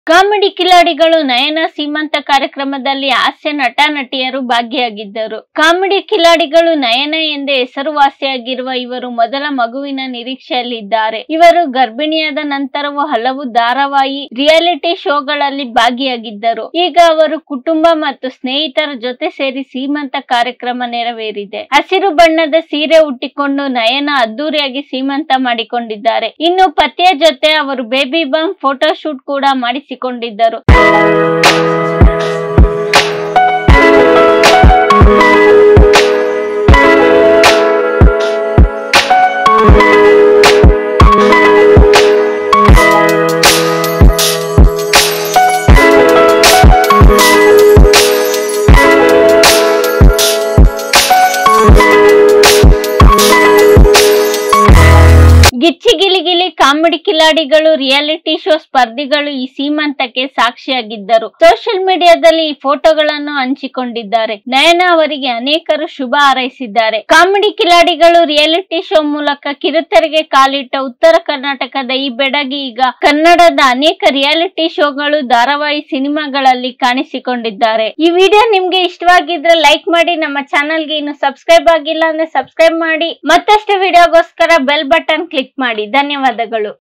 comedy ಕಿಲಾಡಿಗಳು ನಯನ ಸೀಮಂತ ಕಾರ್ಯಕ್ರಮದಲ್ಲಿ ಹಾಸ್ಯ ನಟ ನಟಿಯರು ಭಾಗಿಯಾಗಿದ್ದರು ಕಾಮಿಡಿ ಕಿಲಾಡಿಗಳು ನಯನ ಎಂದೇ ಹೆಸರುವಾಸಿಯಾಗಿರುವ ಇವರು ಮೊದಲ ಮಗುವಿನ ನಿರೀಕ್ಷೆಯಲ್ಲಿದ್ದಾರೆ ಇವರು ಗರ್ಭಿಣಿಯಾದ ನಂತರವೂ ಹಲವು ಧಾರಾವಾಹಿ ರಿಯಾಲಿಟಿ ಶೋಗಳಲ್ಲಿ ಭಾಗಿಯಾಗಿದ್ದರು ಈಗ ಅವರು ಕುಟುಂಬ ಮತ್ತು ಸ್ನೇಹಿತರ ಜೊತೆ ಸೇರಿ ಸೀಮಂತ ಕಾರ್ಯಕ್ರಮ ನೆರವೇರಿದೆ ಹಸಿರು ಬಣ್ಣದ ಸೀರೆ ಉಟ್ಟಿಕೊಂಡು ನಯನ ಅದ್ದೂರಿಯಾಗಿ ಸೀಮಂತ ಮಾಡಿಕೊಂಡಿದ್ದಾರೆ ಇನ್ನು ಪತಿಯ ಜೊತೆ ಅವರು ಬೇಬಿ ಬಾಂಬ್ ಫೋಟೋ ಶೂಟ್ ಕೂಡ ಮಾಡಿಸಿಕೊಂಡಿದ್ದರು ಗಿಚ್ಚಿ ಗಿಲಿಗಿಲಿ ಕಾಮಿಡಿ ಕಿಲಾಡಿಗಳು ರಿಯಾಲಿಟಿ ಶೋ ಸ್ಪರ್ಧಿಗಳು ಈ ಸೀಮಂತಕ್ಕೆ ಸಾಕ್ಷಿಯಾಗಿದ್ದರು ಸೋಷಿಯಲ್ ಮೀಡಿಯಾದಲ್ಲಿ ಈ ಫೋಟೋಗಳನ್ನು ಹಂಚಿಕೊಂಡಿದ್ದಾರೆ ನಯನ ಅವರಿಗೆ ಅನೇಕರು ಶುಭ ಹಾರೈಸಿದ್ದಾರೆ ಕಾಮಿಡಿ ಕಿಲಾಡಿಗಳು ರಿಯಾಲಿಟಿ ಶೋ ಮೂಲಕ ಕಿರುತೆರೆಗೆ ಕಾಲಿಟ್ಟ ಉತ್ತರ ಕರ್ನಾಟಕದ ಈ ಬೆಡಗಿ ಈಗ ಕನ್ನಡದ ಅನೇಕ ರಿಯಾಲಿಟಿ ಶೋಗಳು ಧಾರಾವಾಹಿ ಸಿನಿಮಾಗಳಲ್ಲಿ ಕಾಣಿಸಿಕೊಂಡಿದ್ದಾರೆ ಈ ವಿಡಿಯೋ ನಿಮ್ಗೆ ಇಷ್ಟವಾಗಿದ್ರೆ ಲೈಕ್ ಮಾಡಿ ನಮ್ಮ ಚಾನಲ್ಗೆ ಇನ್ನು ಸಬ್ಸ್ಕ್ರೈಬ್ ಆಗಿಲ್ಲ ಅಂದ್ರೆ ಸಬ್ಸ್ಕ್ರೈಬ್ ಮಾಡಿ ಮತ್ತಷ್ಟು ವಿಡಿಯೋಗೋಸ್ಕರ ಬೆಲ್ ಬಟನ್ ಕ್ಲಿಕ್ ಮಾಡಿ ಧನ್ಯವಾದಗಳು